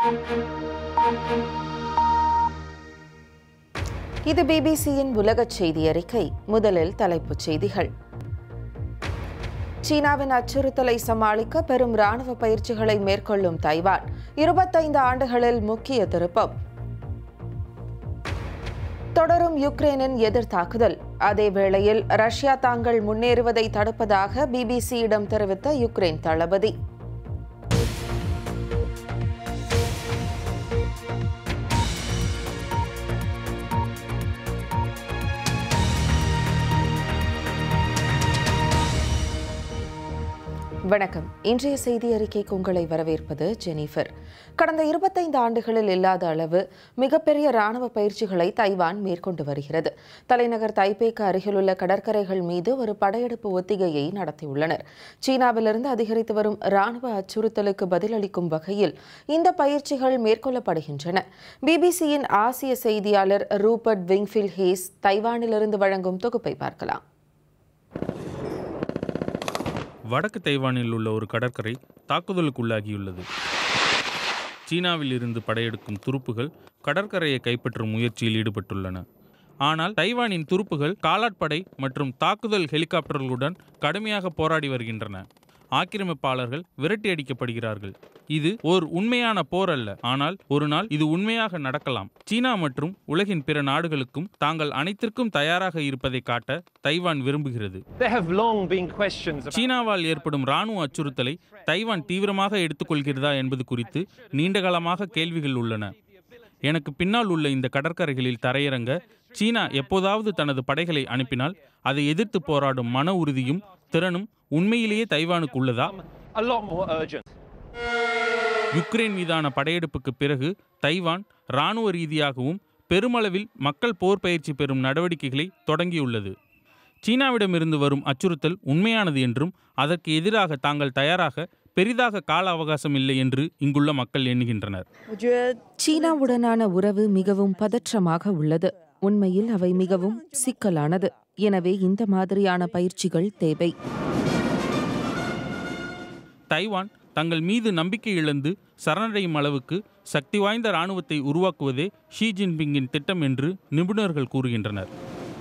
இது பிபிசியின் உலகச் செய்தி அறிக்கை முதலில் தலைப்புச் செய்திகள் சீனாவின் அச்சுறுத்தலை சமாளிக்க பெரும் ராணுவ பயிற்சிகளை மேற்கொள்ளும் தைவான் இருபத்தைந்து ஆண்டுகளில் முக்கிய திருப்பம் தொடரும் யுக்ரைனின் எதிர்த்தாக்குதல் அதே வேளையில் ரஷ்யா தாங்கள் முன்னேறுவதை தடுப்பதாக பிபிசியிடம் தெரிவித்த யுக்ரைன் தளபதி வணக்கம் இன்றைய செய்தி அறிக்கைக்கு உங்களை வரவேற்பது ஜெனிஃபர் கடந்த இருபத்தைந்து ஆண்டுகளில் இல்லாத அளவு மிகப்பெரிய ராணுவ பயிற்சிகளை தைவான் மேற்கொண்டு வருகிறது தலைநகர் தைப்பேக்கு அருகிலுள்ள கடற்கரைகள் மீது ஒரு படையெடுப்பு ஒத்திகையை நடத்தியுள்ளனர் சீனாவிலிருந்து அதிகரித்து வரும் ராணுவ அச்சுறுத்தலுக்கு பதிலளிக்கும் வகையில் இந்த பயிற்சிகள் மேற்கொள்ளப்படுகின்றன பிபிசியின் ஆசிய செய்தியாளர் ரூபர்ட் விங்ஃபில் ஹேஸ் தைவானிலிருந்து வழங்கும் தொகுப்பை பார்க்கலாம் வடக்கு தைவானில் உள்ள ஒரு கடற்கரை தாக்குதலுக்குள்ளாகியுள்ளது சீனாவில் இருந்து படையெடுக்கும் துருப்புகள் கடற்கரையை கைப்பற்றும் முயற்சியில் ஈடுபட்டுள்ளன ஆனால் தைவானின் துருப்புகள் காலாட்படை மற்றும் தாக்குதல் ஹெலிகாப்டர்களுடன் கடுமையாக போராடி வருகின்றன ஆக்கிரமிப்பாளர்கள் விரட்டி அடிக்கப்படுகிறார்கள் இது ஓர் உண்மையான போர் அல்ல ஆனால் ஒரு நாள் இது உண்மையாக நடக்கலாம் சீனா மற்றும் உலகின் பிற நாடுகளுக்கும் தாங்கள் அனைத்திற்கும் தயாராக இருப்பதை காட்ட தைவான் விரும்புகிறது There have long been questions about சீனாவால் ஏற்படும் ராணுவ அச்சுறுத்தலை தைவான் தீவிரமாக எடுத்துக்கொள்கிறதா என்பது குறித்து நீண்டகாலமாக கேள்விகள் உள்ளன எனக்கு பின்னால் உள்ள இந்த கடற்கரைகளில் தரையிறங்க சீனா எப்போதாவது தனது படைகளை அனுப்பினால் அதை எதிர்த்து போராடும் மன உறுதியும் திறனும் உண்மையிலேயே தைவானுக்கு உள்ளதா a lot more urgent. Ukraine மீதான படையெடுப்புக்கு பிறகு தைவான் இராணுவ ரீதியாகவும் பெருமளவில் மக்கள் போர் பயிற்சி பெறும் நடவடிக்கைகளை தொடங்கியுள்ளது சீனாவிடமிருந்து வரும் அச்சுறுத்தல் உண்மையானது என்றும் அதற்கு எதிராக தாங்கள் தயாராக பெரிதாக கால அவகாசம் இல்லை என்று இங்குள்ள மக்கள் எண்ணுகின்றனர் சீனாவுடனான உறவு மிகவும் பதற்றமாக உள்ளது உண்மையில் அவை மிகவும் சிக்கலானது எனவே இந்த மாதிரியான பயிற்சிகள் தேவை தைவான் தங்கள் மீது நம்பிக்கை இழந்து சரணடையும் அளவுக்கு சக்தி வாய்ந்த இராணுவத்தை உருவாக்குவதே ஷி ஜின்பிங்கின் திட்டம் என்று நிபுணர்கள் கூறுகின்றனர்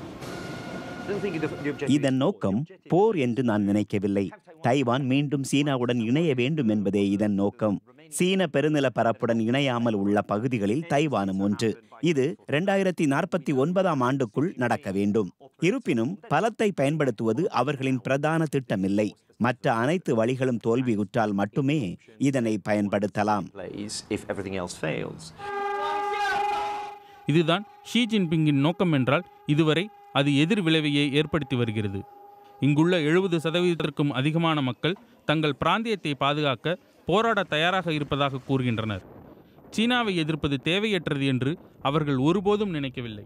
இதன் நோக்கம் போர் என்று நான் நினைக்கவில்லை தைவான் மீண்டும் சீனாவுடன் இணைய வேண்டும் என்பதே இதன் நோக்கம் சீன பெருநில பரப்புடன் இணையாமல் உள்ள பகுதிகளில் தைவானும் ஒன்று இது இரண்டாயிரத்தி நாற்பத்தி ஒன்பதாம் ஆண்டுக்குள் நடக்க வேண்டும் இருப்பினும் பலத்தை பயன்படுத்துவது அவர்களின் பிரதான திட்டமில்லை மற்ற அனைத்து வழிகளும் தோல்வியுற்றால் மட்டுமே இதனை பயன்படுத்தலாம் plays if everything else fails. இதுதான் ஷி ஜின்பிங்கின் நோக்கம் என்றால் இதுவரை அது எதிர் விளைவையே ஏற்படுத்தி வருகிறது இங்குள்ள எழுபது சதவீதத்திற்கும் அதிகமான மக்கள் தங்கள் பிராந்தியத்தை பாதுகாக்க போராட தயாராக இருப்பதாக கூறுகின்றனர் சீனாவை எதிர்ப்பது தேவையற்றது என்று அவர்கள் ஒருபோதும் நினைக்கவில்லை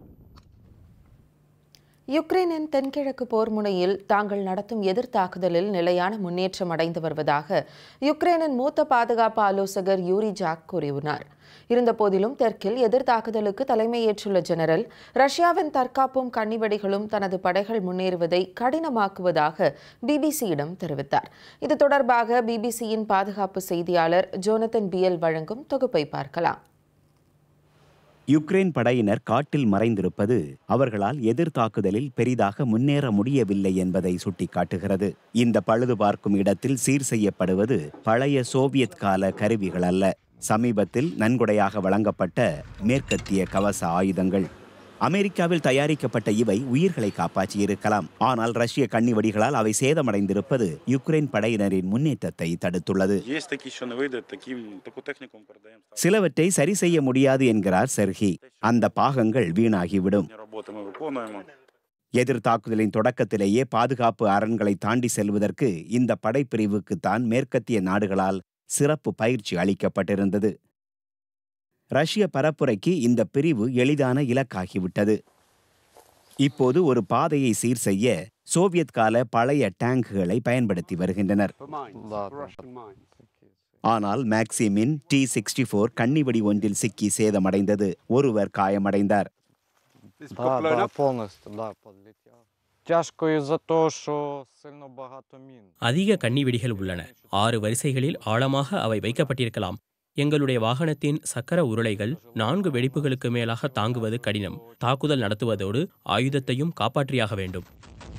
யுக்ரைனின் தென்கிழக்கு போர் முனையில் தாங்கள் நடத்தும் எதிர்த்தாக்குதலில் நிலையான முன்னேற்றம் அடைந்து வருவதாக யுக்ரைனின் மூத்த பாதுகாப்பு ஆலோசகர் யூரி ஜாக் கூறியுள்ளார் இருந்தபோதிலும் தெற்கில் எதிர்த்தாக்குதலுக்கு தலைமையேற்றுள்ள ஜெனரல் ரஷ்யாவின் தற்காப்பும் கன்னிவெடிகளும் தனது படைகள் முன்னேறுவதை கடினமாக்குவதாக பிபிசியிடம் தெரிவித்தார் இது தொடர்பாக பிபிசியின் பாதுகாப்பு செய்தியாளர் ஜோனத்தன் பியல் வழங்கும் தொகுப்பை பார்க்கலாம் யுக்ரைன் படையினர் காட்டில் மறைந்திருப்பது அவர்களால் எதிர்த்தாக்குதலில் பெரிதாக முன்னேற முடியவில்லை என்பதை சுட்டிக்காட்டுகிறது இந்த பழுது பார்க்கும் இடத்தில் சீர் செய்யப்படுவது பழைய சோவியத் கால கருவிகள் அல்ல சமீபத்தில் நன்கொடையாக வழங்கப்பட்ட மேற்கத்திய கவச ஆயுதங்கள் அமெரிக்காவில் தயாரிக்கப்பட்ட இவை உயிர்களை காப்பாற்றியிருக்கலாம் ஆனால் ரஷ்ய கண்ணிவடிகளால் அவை சேதமடைந்திருப்பது யுக்ரைன் படையினரின் முன்னேற்றத்தை தடுத்துள்ளது Есть такі, що не вийде, таким, таку техніку ми передаємо. சிலவற்றை சரி செய்ய முடியாது என்கிறார் செர்ஹி அந்த பாகங்கள் வீணாகிவிடும் Ні роботи ми виконуємо. எதிர் தாக்குதலின் தொடக்கத்திலேயே பாதுகாப்பு அரண்களை தாண்டி செல்வதற்கு இந்த படைப்பிரிவுக்கு தான் மேற்கத்திய நாடுகளால் சிறப்பு பயிற்சி அளிக்கப்பட்டிருந்தது ரஷ்ய பரப்புரைக்கு இந்த பிரிவு எளிதான இலக்காகிவிட்டது இப்போது ஒரு பாதையை சீர் செய்ய சோவியத் கால பழைய டேங்குகளை பயன்படுத்தி வருகின்றனர் ஆனால் மேக்சிமின் டி சிக்ஸ்டி ஃபோர் கன்னிவெடி ஒன்றில் சிக்கி சேதமடைந்தது ஒருவர் காயமடைந்தார் Да, да, повністю, да, подлетів. Тяжко із-за того, що сильно багато мін. அதிக கன்னி வெடிகள் உள்ளன ஆறு வரிசைகளில் ஆழமாக அவை வைக்கப்பட்டிருக்கலாம் எங்களுடைய வாகனத்தின் சக்கர உருளைகள் நான்கு வெடிப்புகளுக்கு மேலாக தாங்குவது கடினம் தாக்குதல் நடத்துவதோடு ஆயுதத்தையும் காப்பாற்றியாக வேண்டும்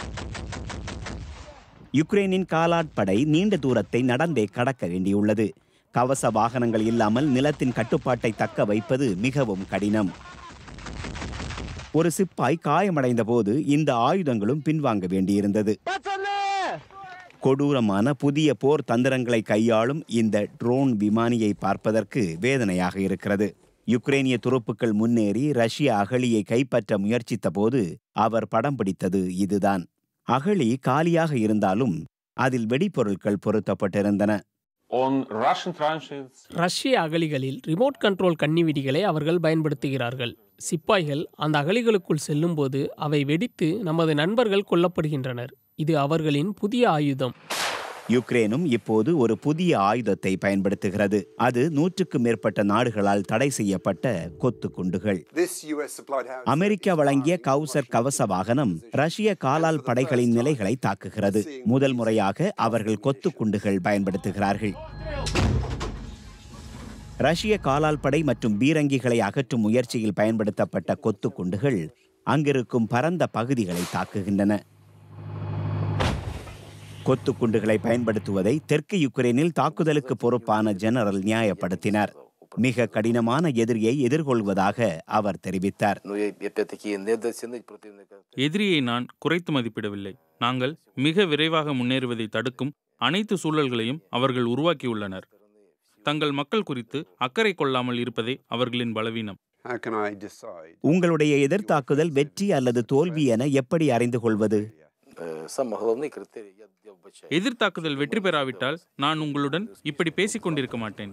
யுக்ரைனின் காலாட்படை நீண்ட தூரத்தை நடந்தே கடக்க வேண்டியுள்ளது கவச வாகனங்கள் இல்லாமல் நிலத்தின் கட்டுப்பாட்டை தக்க வைப்பது மிகவும் கடினம் ஒரு சிப்பாய் காயமடைந்த போது இந்த ஆயுதங்களும் பின்வாங்க வேண்டியிருந்தது கொடூரமான புதிய போர் தந்திரங்களை கையாளும் இந்த ட்ரோன் விமானியை பார்ப்பதற்கு வேதனையாக இருக்கிறது யுக்ரேனிய துருப்புக்கள் முன்னேறி ரஷ்ய அகழியை கைப்பற்ற முயற்சித்த போது அவர் படம் பிடித்தது இதுதான் அகழி காலியாக இருந்தாலும் அதில் வெடிபொருட்கள் பொருத்தப்பட்டிருந்தன On Russian trenches, ரஷ்ய அகழிகளில் ரிமோட் கண்ட்ரோல் கன்னிவெடிகளை அவர்கள் பயன்படுத்துகிறார்கள் சிப்பாய்கள் அந்த அகழிகளுக்குள் செல்லும்போது அவை வெடித்து நமது நண்பர்கள் கொல்லப்படுகின்றனர் இது அவர்களின் புதிய ஆயுதம் யுக்ரேனும் இப்போது ஒரு புதிய ஆயுதத்தை பயன்படுத்துகிறது அது நூற்றுக்கும் மேற்பட்ட நாடுகளால் தடை செய்யப்பட்ட கொத்து குண்டுகள் அமெரிக்கா வழங்கிய கவுசர் கவச வாகனம் ரஷ்ய காலால் படைகளின் நிலைகளை தாக்குகிறது முதல் முறையாக அவர்கள் கொத்து குண்டுகள் பயன்படுத்துகிறார்கள் ரஷ்ய காலால் படை மற்றும் பீரங்கிகளை அகற்றும் முயற்சியில் பயன்படுத்தப்பட்ட கொத்து குண்டுகள் அங்கிருக்கும் பரந்த பகுதிகளை தாக்குகின்றன கொத்து குண்டுகளை பயன்படுத்துவதை தெற்கு யுக்ரைனில் தாக்குதலுக்கு பொறுப்பான ஜெனரல் நியாயப்படுத்தினார் மிக கடினமான எதிரியை எதிர்கொள்வதாக அவர் தெரிவித்தார் எதிரியை நான் குறைத்து மதிப்பிடவில்லை நாங்கள் மிக விரைவாக முன்னேறுவதை தடுக்கும் அனைத்து சூழல்களையும் அவர்கள் உருவாக்கியுள்ளனர் தங்கள் மக்கள் குறித்து அக்கறை கொள்ளாமல் இருப்பதே அவர்களின் பலவீனம் உங்களுடைய எதிர்த்தாக்குதல் வெற்றி அல்லது தோல்வி என எப்படி அறிந்து கொள்வது எதிர்த்தாக்குதல் வெற்றி பெறாவிட்டால் நான் உங்களுடன் இப்படி பேசிக் கொண்டிருக்க மாட்டேன்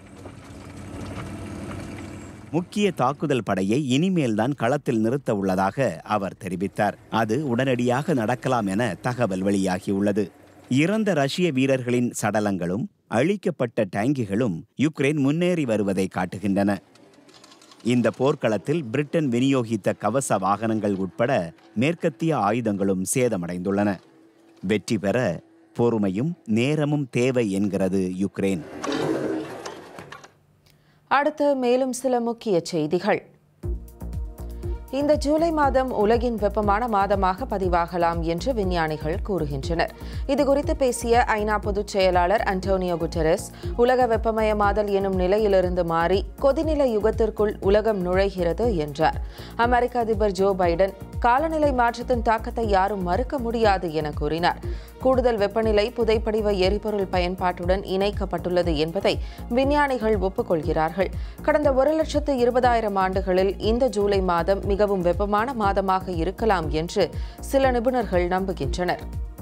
முக்கிய தாக்குதல் படையை இனிமேல் தான் களத்தில் நிறுத்த உள்ளதாக அவர் தெரிவித்தார் அது உடனடியாக நடக்கலாம் என தகவல் வெளியாகியுள்ளது இறந்த ரஷ்ய வீரர்களின் சடலங்களும் அழிக்கப்பட்ட டேங்கிகளும் யுக்ரைன் முன்னேறி வருவதை காட்டுகின்றன இந்த போர்க்களத்தில் பிரிட்டன் விநியோகித்த கவச வாகனங்கள் உட்பட மேற்கத்திய ஆயுதங்களும் சேதமடைந்துள்ளன வெற்றி பெற பொறுமையும் நேரமும் தேவை என்கிறது யுக்ரைன் அடுத்து மேலும் சில முக்கிய செய்திகள் இந்த ஜூலை மாதம் உலகின் வெப்பமான மாதமாக பதிவாகலாம் என்று விஞ்ஞானிகள் கூறுகின்றனர் இதுகுறித்து பேசிய ஐநா பொதுச் செயலாளர் அன்டோனியோ குட்டரஸ் உலக வெப்பமயமாதல் எனும் நிலையிலிருந்து மாறி கொதிநிலை யுகத்திற்குள் உலகம் நுழைகிறது என்றார் அமெரிக்க அதிபர் ஜோ பைடன் காலநிலை மாற்றத்தின் தாக்கத்தை யாரும் மறுக்க முடியாது என கூறினார் கூடுதல் வெப்பநிலை புதைப்படிவ எரிபொருள் பயன்பாட்டுடன் இணைக்கப்பட்டுள்ளது என்பதை விஞ்ஞானிகள் ஒப்புக்கொள்கிறார்கள் கடந்த ஒரு லட்சத்து இருபதாயிரம் ஆண்டுகளில் இந்த ஜூலை மாதம் மிகவும் வெப்பமான மாதமாக இருக்கலாம் என்று சில நிபுணர்கள் நம்புகின்றனர்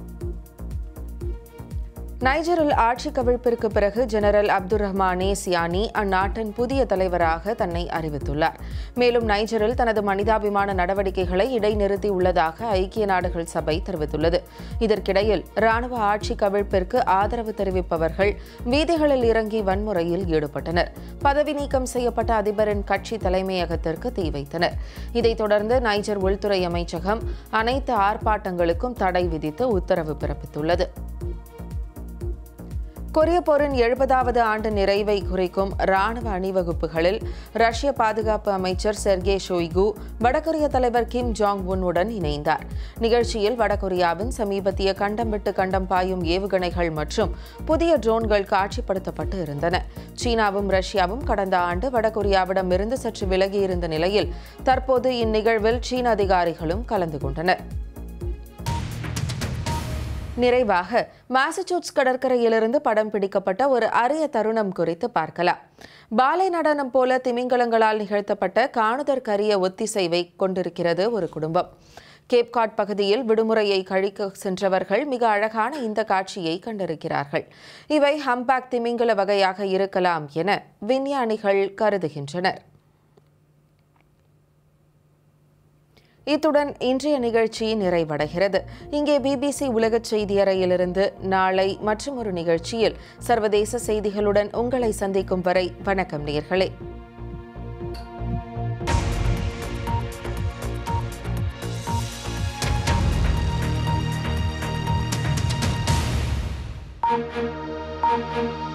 நைஜரில் ஆட்சி கவிழ்ப்பிற்கு பிறகு ஜெனரல் அப்துல் ரஹ்மானே சியானி அந்நாட்டின் புதிய தலைவராக தன்னை அறிவித்துள்ளார் மேலும் நைஜரில் தனது மனிதாபிமான நடவடிக்கைகளை இடைநிறுத்தி உள்ளதாக ஐக்கிய நாடுகள் சபை தெரிவித்துள்ளது இதற்கிடையில் ராணுவ ஆட்சி கவிழ்ப்பிற்கு ஆதரவு தெரிவிப்பவர்கள் வீதிகளில் இறங்கி வன்முறையில் ஈடுபட்டனர் பதவி நீக்கம் செய்யப்பட்ட அதிபரின் கட்சி தலைமையகத்திற்கு தீ வைத்தனர் இதைத் தொடர்ந்து நைஜர் உள்துறை அமைச்சகம் அனைத்து ஆர்ப்பாட்டங்களுக்கும் தடை விதித்து உத்தரவு பிறப்பித்துள்ளது கொரிய போரின் எழுபதாவது ஆண்டு நிறைவை குறிக்கும் ராணுவ அணிவகுப்புகளில் ரஷ்ய பாதுகாப்பு அமைச்சர் செர்கே ஷோய்கு வடகொரிய தலைவர் கிம் ஜாங் உன்னுடன் இணைந்தார் நிகழ்ச்சியில் வடகொரியாவின் சமீபத்திய கண்டம் விட்டு கண்டம் பாயும் ஏவுகணைகள் மற்றும் புதிய ட்ரோன்கள் காட்சிப்படுத்தப்பட்டு இருந்தன சீனாவும் ரஷ்யாவும் கடந்த ஆண்டு வடகொரியாவிடமிருந்து சற்று விலகியிருந்த நிலையில் தற்போது இந்நிகழ்வில் சீன அதிகாரிகளும் கலந்து கொண்டனர் நிறைவாக மாசச்சூட்ஸ் கடற்கரையிலிருந்து படம் பிடிக்கப்பட்ட ஒரு அரிய தருணம் குறித்து பார்க்கலாம் பாலை நடனம் போல திமிங்கலங்களால் நிகழ்த்தப்பட்ட காணுதற் கரிய ஒத்திசைவை கொண்டிருக்கிறது ஒரு குடும்பம் கேப்காட் பகுதியில் விடுமுறையை கழிக்க சென்றவர்கள் மிக அழகான இந்த காட்சியை கண்டிருக்கிறார்கள் இவை ஹம்பேக் திமிங்கல வகையாக இருக்கலாம் என விஞ்ஞானிகள் கருதுகின்றனர் இத்துடன் இன்றைய நிகழ்ச்சி நிறைவடைகிறது இங்கே பிபிசி உலக செய்தியறையிலிருந்து நாளை மற்றும் ஒரு நிகழ்ச்சியில் சர்வதேச செய்திகளுடன் உங்களை சந்திக்கும் வரை வணக்கம் நேர்களே Thank you.